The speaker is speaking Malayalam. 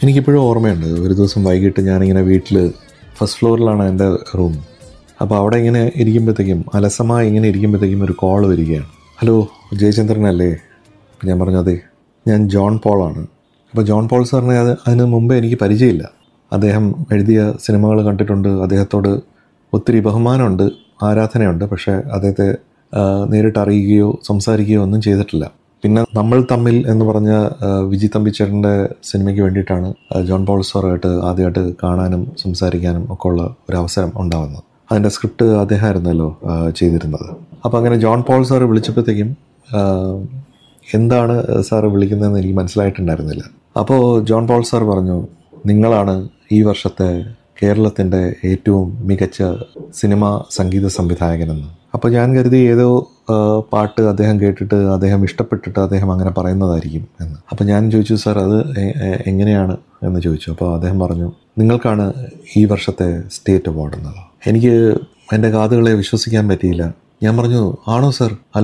എനിക്കിപ്പോഴും ഓർമ്മയുണ്ട് ഒരു ദിവസം വൈകിട്ട് ഞാനിങ്ങനെ വീട്ടിൽ ഫസ്റ്റ് ഫ്ലോറിലാണ് എൻ്റെ റൂം അപ്പോൾ അവിടെ ഇങ്ങനെ ഇരിക്കുമ്പോഴത്തേക്കും അലസമായി ഇങ്ങനെ ഇരിക്കുമ്പോഴത്തേക്കും ഒരു കോൾ വരികയാണ് ഹലോ ജയചന്ദ്രനല്ലേ അപ്പോൾ ഞാൻ പറഞ്ഞു അതെ ഞാൻ ജോൺ പോളാണ് അപ്പോൾ ജോൺ പോൾ സാറിനെ അത് അതിന് മുമ്പേ എനിക്ക് പരിചയമില്ല അദ്ദേഹം എഴുതിയ സിനിമകൾ കണ്ടിട്ടുണ്ട് അദ്ദേഹത്തോട് ഒത്തിരി ബഹുമാനമുണ്ട് ആരാധനയുണ്ട് പക്ഷേ അദ്ദേഹത്തെ ആ, നേരിട്ട് അറിയുകയോ സംസാരിക്കുകയോ ഒന്നും ചെയ്തിട്ടില്ല പിന്നെ നമ്മൾ തമ്മിൽ എന്ന് പറഞ്ഞ ആ, വിജി തമ്പിച്ചേട്ടൻ്റെ സിനിമയ്ക്ക് വേണ്ടിയിട്ടാണ് ആ, ജോൺ പോൾ സാറായിട്ട് ആദ്യമായിട്ട് കാണാനും സംസാരിക്കാനും ഒക്കെ ഉള്ള ഒരു അവസരം ഉണ്ടാകുന്നത് അതിൻ്റെ സ്ക്രിപ്റ്റ് അദ്ദേഹമായിരുന്നല്ലോ ആ, ചെയ്തിരുന്നത് അപ്പോൾ അങ്ങനെ ജോൺ പോൾ സാറ് വിളിച്ചപ്പോഴത്തേക്കും ആ, എന്താണ് സാറ് വിളിക്കുന്നതെന്ന് എനിക്ക് മനസ്സിലായിട്ടുണ്ടായിരുന്നില്ല അപ്പോൾ ജോൺ പോൾ സാർ പറഞ്ഞു നിങ്ങളാണ് ഈ വർഷത്തെ കേരളത്തിൻ്റെ ഏറ്റവും മികച്ച സിനിമാ സംഗീത സംവിധായകനെന്ന് അപ്പോൾ ഞാൻ കരുതി ഏതോ ആ, പാട്ട് അദ്ദേഹം കേട്ടിട്ട് അദ്ദേഹം ഇഷ്ടപ്പെട്ടിട്ട് അദ്ദേഹം അങ്ങനെ പറയുന്നതായിരിക്കും എന്ന് അപ്പോൾ ഞാൻ ചോദിച്ചു സാർ അത് എ- എ- എങ്ങനെയാണ് എന്ന് ചോദിച്ചു അപ്പോൾ അദ്ദേഹം പറഞ്ഞു നിങ്ങൾക്കാണ് ഈ വർഷത്തെ സ്റ്റേറ്റ് അവാർഡ് എന്നത് എനിക്ക് എൻ്റെ കാതുകളെ വിശ്വസിക്കാൻ പറ്റിയില്ല ഞാൻ പറഞ്ഞു ആണോ സാർ